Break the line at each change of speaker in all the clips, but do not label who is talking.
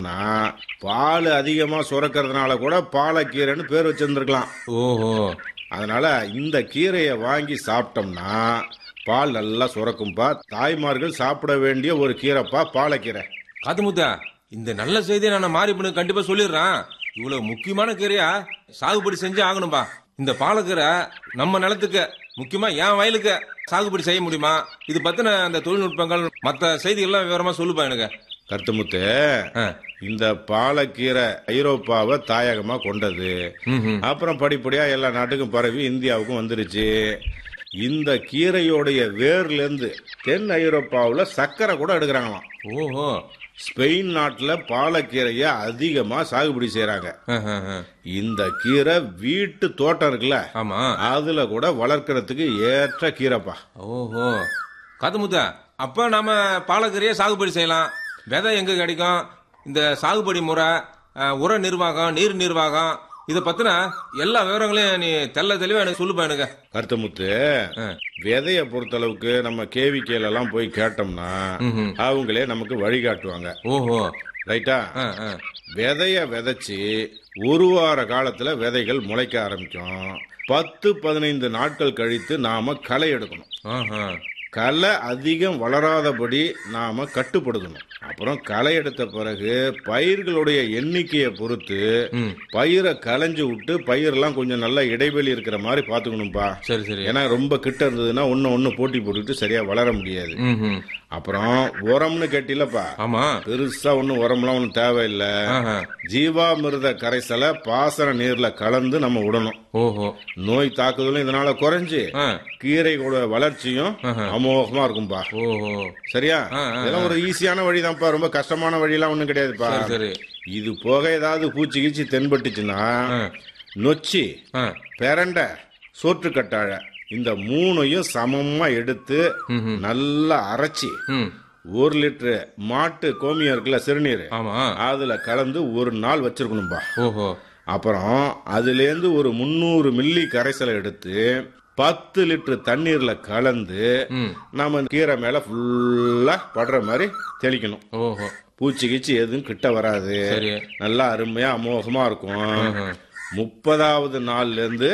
சாப்பிட்டோம்னா பால் அதிகமா சுரக்கிறதுனால கூட பாலக்கீரைன்னு பேர் வச்சிருந்திருக்கலாம்
ஓஹோ
அதனால இந்த கீரையை வாங்கி சாப்பிட்டோம்னா பால் நல்லா சுரக்கும்பா தாய்மார்கள் சாப்பிட வேண்டிய ஒரு கீரைப்பா பாலக்கீரை
காத்துமுத்தா இந்த நல்ல செய்தியை நான் மாறி பண்ணு கண்டிப்பா சொல்லிடுறேன் இவ்வளவு முக்கியமான கீரையா சாகுபடி செஞ்சு ஆகணும்பா இந்த பாலக்கீரை நம்ம நிலத்துக்கு முக்கியமா என் வயலுக்கு சாகுபடி செய்ய முடியுமா இது பத்தின அந்த தொழில்நுட்பங்கள் மத்த செய்திகள்லாம் விவரமா சொல்லுப்பா எனக்கு
கருத்துமுத்து
ஆ.
இந்த பாலக்கீரை ஐரோப்பாவை தாயகமா கொண்டது
ம்ஹும்.
அப்புறம் படிப்படியா எல்லா நாட்டுக்கும் பரவி இந்தியாவுக்கும் வந்துருச்சு இந்த கீரையோடைய வேர்ல இருந்து தென் ஐரோப்பாவுல சர்க்கரை கூட எடுக்கிறாங்களாம்
ஓஹோ
ஸ்பெயின் நாட்டுல பாலக்கீரையை அதிகமா சாகுபடி செய்யறாங்க
ஆஹ், ஆஹ், ஆஹ்.
இந்த கீரை வீட்டு தோட்டம் இருக்குல்ல
ஆமா
அதுல கூட வளர்க்கறதுக்கு ஏற்ற கீரைப்பா
ஓஹோ காத்துமுத்தா அப்ப நாம பாலக்கீரையை சாகுபடி செய்யலாம் விதை எங்க கிடைக்கும் இந்த சாகுபடி முறை அஹ், உர நிர்வாகம் நீர் நிர்வாகம் இத பத்தின எல்லா விவரங்களையும் நீ தெள்ள தெளிவா எனக்கு சொல்லுப்பா எனக்கு
கருத்தமுத்து
ஆ.
விதைய பொறுத்தளவுக்கு நம்ம கேவிக்கையில எல்லாம் போய் கேட்டோம்னா
ம்ஹும்.
அவங்களே நமக்கு வழிகாட்டுவாங்க
ஓஹோ
ரைட்டா
ஆ, ஆ.
விதைய விதைச்சு ஒரு வார காலத்துல விதைகள் முளைக்க ஆரம்பிக்கும் பத்து பதினைந்து நாட்கள் கழித்து நாம களை எடுக்கணும்
ஆஹா.
களை அதிகம் வளராதபடி நாம கட்டுப்படுத்தணும் அப்புறம் களை எடுத்த பிறகு பயிர்களுடைய எண்ணிக்கையை பொறுத்து
ம்.
பயிரை களைஞ்சு விட்டு பயிரெல்லாம் கொஞ்சம் நல்ல இடைவெளி இருக்கிற மாதிரி பாத்துக்கணும்பா
சரி சரி
ஏன்னா ரொம்ப கிட்ட இருந்ததுன்னா ஒன்னு ஒன்னு போட்டி போட்டுக்கிட்டு சரியா வளர முடியாது
ம்ஹும்.
அப்புறம் உரம்னு கேட்டிலப்பா
ஆமா
பெருசா ஒன்னும் உரம்லாம் ஒன்றும் தேவையில்லை
ஆஹா.
ஜீவாமிர்த கரைசலை பாசன நீர்ல கலந்து நம்ம விடணும்
ஓஹோ
நோய் தாக்குதலும் இதனால குறைஞ்சு
ஆ.
கீரைகளோட வளர்ச்சியும் அமோகமா இருக்கும்பா
ஓஹோ
சரியா
ஆ, ஆ,
இதெல்லாம் ஒரு ஈஸியான வழிதான்ப்பா ரொம்ப கஷ்டமான வழியெல்லாம் ஒண்ணும் கிடையாதுப்பா
சரி சரி
இது போக ஏதாவது பூச்சி கீச்சி தென்பட்டுச்சுன்னா
ஆ.
நொச்சி
ஆ.
பெரண்டை சோற்றுக்கட்டாழை இந்த மூணையும் சமமா எடுத்து
ம்ஹும்.
நல்லா அரைச்சி
ம்.
ஒரு லிட்டரு மாட்டு கோமியம் இருக்குல்ல சிறுநீர்
ஆமா
அதுல கலந்து ஒரு நாள் வச்சிருக்கணும்பா
ஓஹோ
அப்புறம் அதுலேருந்து ஒரு முந்நூறு மில்லி கரைசலை எடுத்து பத்து லிட்டர் தண்ணீர்ல கலந்து
ம்.
நம்ம கீரை மேல ஃபுல்லா படுற மாதிரி தெளிக்கணும்
ஓஹோ
பூச்சி கீச்சி எதுவும் கிட்ட வராது
சரி
நல்லா அருமையா அமோகமா இருக்கும்
ம்ஹும்.
முப்பதாவது நாள்ல இருந்து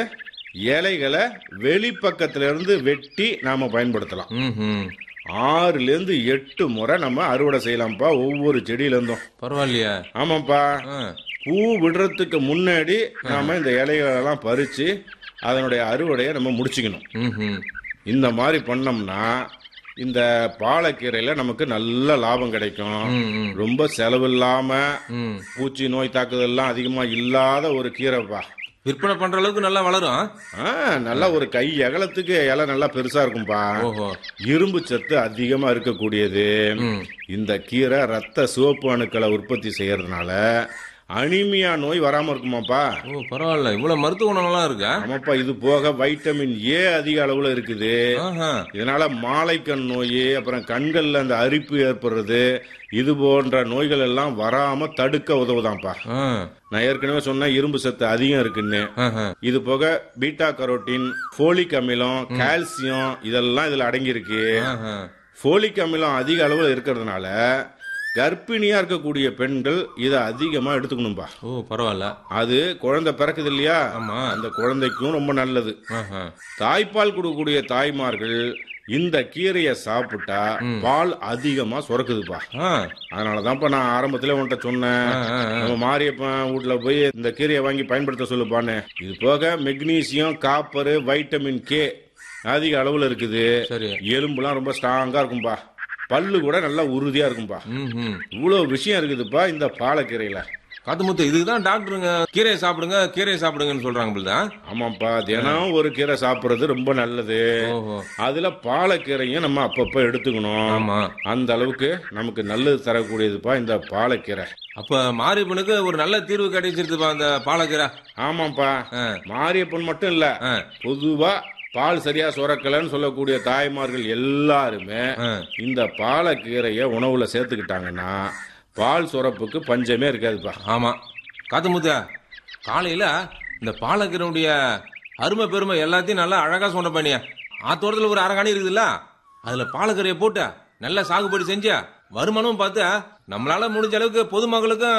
இலைகளை வெளிப்பக்கத்துல இருந்து வெட்டி நாம பயன்படுத்தலாம்
ம்ஹும்.
ஆறுல இருந்து எட்டு முறை நம்ம அறுவடை செய்யலாம்ப்பா ஒவ்வொரு செடியில இருந்தும்
பரவாயில்லையா
ஆமாப்பா
ஆ.
பூ விடுறதுக்கு முன்னாடி நாம இந்த இலைகளெல்லாம் பறிச்சு அதனுடைய அறுவடையை நம்ம முடிச்சுக்கணும்
ம்ஹும்.
இந்த மாதிரி பண்ணோம்னா இந்த பாலக்கீரையில நமக்கு நல்ல லாபம் கிடைக்கும்
ம், ம்.
ரொம்ப செலவு இல்லாம
ம்.
பூச்சி நோய் தாக்குதல்லாம் அதிகமா இல்லாத ஒரு கீரைப்பா
விற்பனை பண்ற அளவுக்கு நல்லா வளரும்
ஆ, நல்லா ஒரு கை அகலத்துக்கு இலை நல்லா பெருசா இருக்கும்பா
ஓஹோ
இரும்பு சத்து அதிகமா இருக்கக்கூடியது
ம்.
இந்த கீரை ரத்த சிவப்பு அணுக்களை உற்பத்தி செய்யறதுனால அனிமியா நோய் வராம இருக்குமாப்பா
ஓ பரவாயில்ல இவ்வளவு மருத்துவ குணம்லாம் இருக்கா
ஆமாப்பா இது போக வைட்டமின் ஏ அதிக அளவுல இருக்குது
ஆஹா.
இதனால மாலைக்கண் நோய் அப்புறம் கண்கள்ல அந்த அரிப்பு ஏற்படுறது இது போன்ற நோய்கள் எல்லாம் வராம தடுக்க உதவுதான்ப்பா
ஆ.
நான் ஏற்கனவே சொன்ன இரும்பு சத்து அதிகம் இருக்குன்னு
ஆஹா.
இது போக பீட்டா கரோட்டின் ஃபோலிக் அமிலம் கால்சியம் இதெல்லாம் இதுல அடங்கியிருக்கு
ஆஹா.
ஃபோலிக் அமிலம் அதிக அளவுல இருக்கிறதுனால கர்ப்பிணியா இருக்கக்கூடிய பெண்கள் இதை அதிகமா எடுத்துக்கணும்பா
ஓ பரவாயில்ல
அது குழந்தை பிறக்குது இல்லையா
ஆமா
அந்த குழந்தைக்கும் ரொம்ப நல்லது
ஆஹா.
தாய்ப்பால் கொடுக்கக்கூடிய தாய்மார்கள் இந்த கீரையை சாப்பிட்டா பால் அதிகமா சுரக்குதுப்பா
ஆ.
அதனாலதான்ப்பா நான் ஆரம்பத்துல உன்கிட்ட சொன்னேன்
ஆ, ஆ, ஆ.
நம்ம மாரியப்பன் வீட்டுல போய் இந்த கீரையை வாங்கி பயன்படுத்த சொல்லுப்பான்னு இது போக மெக்னீசியம் காப்பர் வைட்டமின் கே அதிக அளவுல இருக்குது
சரி
எலும்புலாம் ரொம்ப ஸ்ட்ராங்கா இருக்கும்பா பல்லு கூட நல்லா உறுதியா இருக்கும்பா
ம்
இவ்வளவு விஷயம் இருக்குதுப்பா இந்த பாலக்கீரையில
காத்துமுத்து இதுக்கு தான் டாக்டருங்க கீரையை சாப்பிடுங்க கீரையை சாப்பிடுங்கன்னு சொல்றாங்க பிள்ளைதான்
ஆமாப்பா தினம் ஒரு கீரை சாப்பிடுறது ரொம்ப நல்லது
ஓஹோ
அதுல பாலக்கீரையும் நம்ம அப்பப்ப எடுத்துக்கணும்
ஆமா
அந்த அளவுக்கு நமக்கு நல்லது தரக்கூடியதுப்பா இந்த பாலக்கீரை
அப்ப மாரியப்பனுக்கு ஒரு நல்ல தீர்வு கிடைச்சிருதுப்பா அந்த பாலக்கீரை
ஆமாப்பா
ஆ.
மாரியப்பன் மட்டும் இல்ல
ஆ.
பொதுவா பால் சரியா சுரக்கலன்னு சொல்லக்கூடிய தாய்மார்கள் எல்லாருமே
ஆ.
இந்த பாலக்கீரைய உணவுல சேர்த்துக்கிட்டாங்கன்னா பால் சுரப்புக்கு பஞ்சமே இருக்காதுப்பா
ஆமா காத்துமுத்தா காலையில இந்த பாலக்கீரையுடைய அருமை பெருமை எல்லாத்தையும் நல்லா அழகா சொன்ன பண்ணியா ஆத்தோட்டத்துல ஒரு அரகாணி இருக்குதுல்ல அதுல பாலக்கீரையை போட்டு நல்லா சாகுபடி செஞ்சு வருமானமும் பார்த்து நம்மளால முடிஞ்ச அளவுக்கு பொதுமக்களுக்கும்